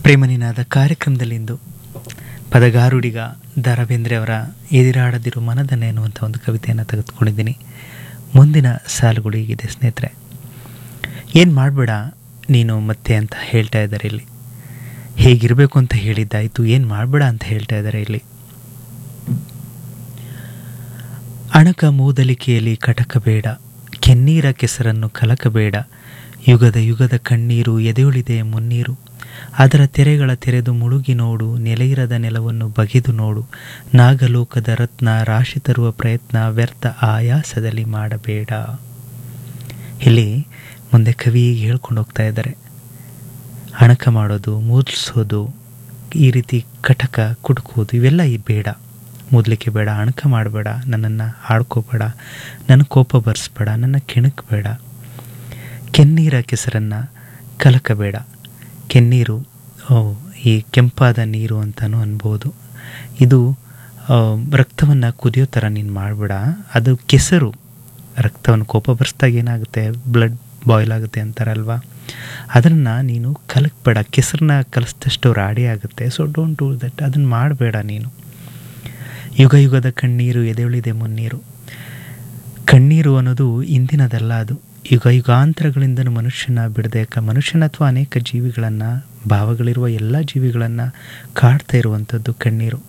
ಪ್ರೇಮನಿನಾದ ಕಾರ್ಯಕ್ರಮದಲ್ಲಿಂದು ಪದಗಾರುಡಿಗ the ರಾ ಬೇಂದ್ರೆ ಅವರ ಎದಿರಾಡದಿರು ಮನದನೆ ಎನ್ನುವಂಥ ಒಂದು ಕವಿತೆಯನ್ನು ತೆಗೆದುಕೊಂಡಿದ್ದೀನಿ ಮುಂದಿನ ಸಾಲುಗಳು ಹೀಗಿದೆ ಸ್ನೇಹಿತರೆ ಏನು ಮಾಡಬೇಡ ನೀನು ಮತ್ತೆ ಅಂತ ಹೇಳ್ತಾ ಇದ್ದಾರೆ ಇಲ್ಲಿ ಹೇಗಿರಬೇಕು ಅಂತ ಹೇಳಿದ್ದಾಯಿತು ಏನು ಮಾಡಬೇಡ ಅಂತ ಹೇಳ್ತಾ ಇದ್ದಾರೆ ಇಲ್ಲಿ ಅಣಕ ಮೂದಲಿಕೆಯಲ್ಲಿ ಕಟಕಬೇಡ ಕೆನ್ನೀರ ಕೆಸರನ್ನು ಕಲಕಬೇಡ ಯುಗದ ಯುಗದ ಕಣ್ಣೀರು ಎದೆಯುಳಿದೆ ಮುನ್ನೀರು ಅದರ ತೆರೆಗಳ ತೆರೆದು ಮುಳುಗಿ ನೋಡು ನೆಲೆಯಿರದ ನೆಲವನ್ನು ಬಗೆದು ನೋಡು ನಾಗಲೋಕದ ರತ್ನ ರಾಶಿ ತರುವ ಪ್ರಯತ್ನ ವ್ಯರ್ಥ ಆಯಾಸದಲ್ಲಿ ಮಾಡಬೇಡ ಇಲ್ಲಿ ಮುಂದೆ ಕವಿ ಹೇಳ್ಕೊಂಡು ಹೋಗ್ತಾ ಇದ್ದಾರೆ ಅಣಕ ಮಾಡೋದು ಮೂದ್ಲಿಸೋದು ಈ ರೀತಿ ಕಟಕ ಕುಟುಕೋದು ಇವೆಲ್ಲ ಈ ಬೇಡ ಮೂದಲಿಕ್ಕೆ ಬೇಡ ಅಣಕ ಮಾಡಬೇಡ ನನ್ನನ್ನು ಆಡ್ಕೋಬೇಡ ನನ್ನ ಕೋಪ ಬರ್ಸ್ಬೇಡ ನನ್ನ ಕೆಣಕಬೇಡ ಕೆನ್ನೀರ ಕೆಸರನ್ನು ಕಲಕಬೇಡ ಕೆನ್ನೀರು ಈ ಕೆಂಪಾದ ನೀರು ಅಂತಲೂ ಅನ್ಬೋದು ಇದು ರಕ್ತವನ್ನು ಕುದಿಯೋ ಥರ ನೀನು ಮಾಡಬೇಡ ಅದು ಕೆಸರು ರಕ್ತವನ್ನು ಕೋಪ ಬರ್ಸ್ದಾಗ ಏನಾಗುತ್ತೆ ಬ್ಲಡ್ ಬಾಯ್ಲ್ ಆಗುತ್ತೆ ಅಂತಾರಲ್ವ ಅದನ್ನು ನೀನು ಕಲಕಬೇಡ ಕೆಸರನ್ನ ಕಲಿಸಿದಷ್ಟು ರಾಡಿ ಆಗುತ್ತೆ ಸೊ ಡೋಂಟ್ ಡೂ ದಟ್ ಅದನ್ನು ಮಾಡಬೇಡ ನೀನು ಯುಗ ಯುಗದ ಕಣ್ಣೀರು ಎದೆಯುಳಿದೆ ಮುನ್ನೀರು ಕಣ್ಣೀರು ಅನ್ನೋದು ಇಂದಿನದಲ್ಲ ಅದು ಯುಗ ಯುಗಾಂತರಗಳಿಂದ ಮನುಷ್ಯನ ಬಿಡದೆ ಮನುಷ್ಯನ ಅಥವಾ ಅನೇಕ ಜೀವಿಗಳನ್ನು ಭಾವಗಳಿರುವ ಎಲ್ಲ ಜೀವಿಗಳನ್ನು ಕಾಡ್ತಾ ಇರುವಂಥದ್ದು ಕಣ್ಣೀರು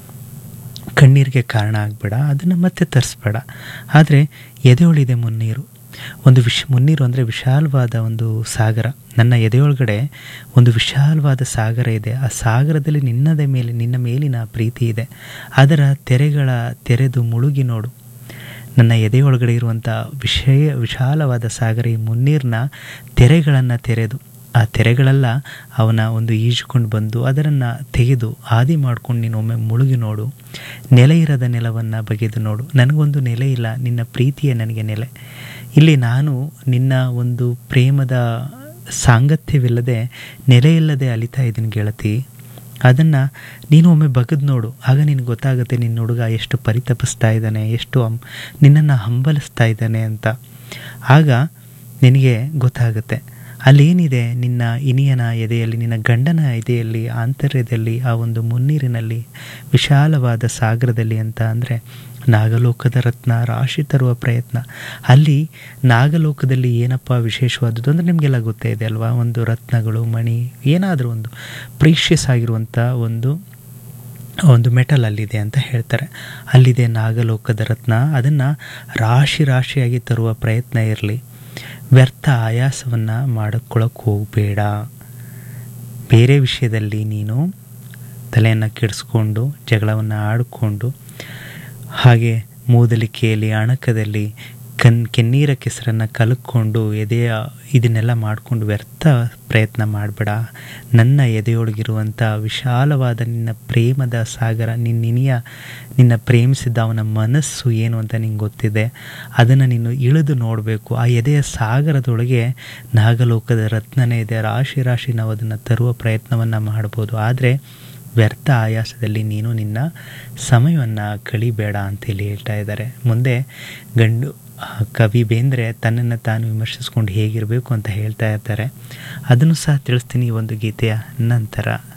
ಕಣ್ಣೀರಿಗೆ ಕಾರಣ ಆಗಬೇಡ ಅದನ್ನು ಮತ್ತೆ ತರಿಸ್ಬೇಡ ಆದರೆ ಎದೆಯೊಳಿದೆ ಮುನ್ನೀರು ಒಂದು ವಿಶ್ ಮುನ್ನೀರು ಅಂದರೆ ವಿಶಾಲವಾದ ಒಂದು ಸಾಗರ ನನ್ನ ಎದೆಯೊಳಗಡೆ ಒಂದು ವಿಶಾಲವಾದ ಸಾಗರ ಇದೆ ಆ ಸಾಗರದಲ್ಲಿ ನಿನ್ನದ ಮೇಲೆ ನಿನ್ನ ಮೇಲಿನ ಪ್ರೀತಿ ಇದೆ ಅದರ ತೆರೆಗಳ ತೆರೆದು ಮುಳುಗಿ ನೋಡು ನನ್ನ ಎದೆಯೊಳಗಡೆ ಇರುವಂಥ ವಿಷಯ ವಿಶಾಲವಾದ ಸಾಗರ ಈ ಮುನ್ನೀರಿನ ತೆರೆಗಳನ್ನು ತೆರೆದು ಆ ತೆರೆಗಳೆಲ್ಲ ಅವನ ಒಂದು ಈಜುಕೊಂಡು ಬಂದು ಅದನ್ನು ತೆಗೆದು ಆದಿ ಮಾಡ್ಕೊಂಡು ನೀನು ಒಮ್ಮೆ ಮುಳುಗಿ ನೋಡು ನೆಲೆ ಇರದ ನೆಲವನ್ನು ಬಗೆದು ನೋಡು ನನಗೊಂದು ನೆಲೆ ಇಲ್ಲ ನಿನ್ನ ಪ್ರೀತಿಯೇ ನನಗೆ ನೆಲೆ ಇಲ್ಲಿ ನಾನು ನಿನ್ನ ಒಂದು ಪ್ರೇಮದ ಸಾಂಗತ್ಯವಿಲ್ಲದೆ ನೆಲೆಯಿಲ್ಲದೆ ಅಲಿತಾ ಇದ್ದೀನಿ ಗೆಳತಿ ಅದನ್ನು ನೀನು ಒಮ್ಮೆ ಬಗೆದು ನೋಡು ಆಗ ನಿನಗೆ ಗೊತ್ತಾಗುತ್ತೆ ನಿನ್ನ ಹುಡುಗ ಎಷ್ಟು ಪರಿತಪಿಸ್ತಾ ಇದ್ದಾನೆ ಎಷ್ಟು ಹಂ ನಿನ್ನನ್ನು ಹಂಬಲಿಸ್ತಾ ಇದ್ದಾನೆ ಅಂತ ಆಗ ನಿನಗೆ ಗೊತ್ತಾಗುತ್ತೆ ಅಲ್ಲೇನಿದೆ ನಿನ್ನ ಇನಿಯನ ಎದೆಯಲ್ಲಿ ನಿನ್ನ ಗಂಡನ ಎದೆಯಲ್ಲಿ ಆಂತರ್ಯದಲ್ಲಿ ಆ ಒಂದು ಮುನ್ನೀರಿನಲ್ಲಿ ವಿಶಾಲವಾದ ಸಾಗರದಲ್ಲಿ ಅಂತ ಅಂದರೆ ನಾಗಲೋಕದ ರತ್ನ ರಾಶಿ ತರುವ ಪ್ರಯತ್ನ ಅಲ್ಲಿ ನಾಗಲೋಕದಲ್ಲಿ ಏನಪ್ಪ ವಿಶೇಷವಾದದ್ದು ಅಂದರೆ ನಿಮಗೆಲ್ಲ ಗೊತ್ತೇ ಇದೆ ಅಲ್ವಾ ಒಂದು ರತ್ನಗಳು ಮಣಿ ಏನಾದರೂ ಒಂದು ಪ್ರೀಷಿಯಸ್ ಆಗಿರುವಂಥ ಒಂದು ಒಂದು ಮೆಟಲ್ ಅಲ್ಲಿದೆ ಅಂತ ಹೇಳ್ತಾರೆ ಅಲ್ಲಿದೆ ನಾಗಲೋಕದ ರತ್ನ ಅದನ್ನು ರಾಶಿ ರಾಶಿಯಾಗಿ ತರುವ ಪ್ರಯತ್ನ ಇರಲಿ ವ್ಯರ್ಥ ಆಯಾಸವನ್ನು ಮಾಡಿಕೊಳ್ಳೋಕೆ ಹೋಗಬೇಡ ಬೇರೆ ವಿಷಯದಲ್ಲಿ ನೀನು ತಲೆಯನ್ನು ಕೆಡಿಸ್ಕೊಂಡು ಜಗಳವನ್ನು ಆಡಿಕೊಂಡು ಹಾಗೆ ಮೂದಲಿಕೆಯಲ್ಲಿ ಅಣಕದಲ್ಲಿ ಕನ್ ಕೆನ್ನೀರ ಕೆಸರನ್ನು ಕಲಕ್ಕೊಂಡು ಎದೆಯ ಇದನ್ನೆಲ್ಲ ಮಾಡಿಕೊಂಡು ವ್ಯರ್ಥ ಪ್ರಯತ್ನ ಮಾಡಬೇಡ ನನ್ನ ಎದೆಯೊಳಗಿರುವಂಥ ವಿಶಾಲವಾದ ನಿನ್ನ ಪ್ರೇಮದ ಸಾಗರ ನಿನ್ನಿನಿಯ ನಿನ್ನ ಪ್ರೇಮಿಸಿದ ಅವನ ಮನಸ್ಸು ಏನು ಅಂತ ನಿಂಗೆ ಗೊತ್ತಿದೆ ಅದನ್ನು ನೀನು ಇಳಿದು ನೋಡಬೇಕು ಆ ಎದೆಯ ಸಾಗರದೊಳಗೆ ನಾಗಲೋಕದ ರತ್ನನೇ ಇದೆ ರಾಶಿ ರಾಶಿ ನಾವು ಅದನ್ನು ತರುವ ಪ್ರಯತ್ನವನ್ನು ಮಾಡ್ಬೋದು ಆದರೆ ವ್ಯರ್ಥ ಆಯಾಸದಲ್ಲಿ ನೀನು ನಿನ್ನ ಸಮಯವನ್ನು ಕಳಿಬೇಡ ಅಂತೇಳಿ ಹೇಳ್ತಾ ಇದ್ದಾರೆ ಮುಂದೆ ಗಂಡು ಕವಿ ಬೇಂದ್ರೆ ತನ್ನನ್ನು ತಾನು ವಿಮರ್ಶಿಸ್ಕೊಂಡು ಹೇಗಿರಬೇಕು ಅಂತ ಹೇಳ್ತಾ ಇರ್ತಾರೆ ಅದನ್ನು ಸಹ ತಿಳಿಸ್ತೀನಿ ಈ ಒಂದು ಗೀತೆಯ ನಂತರ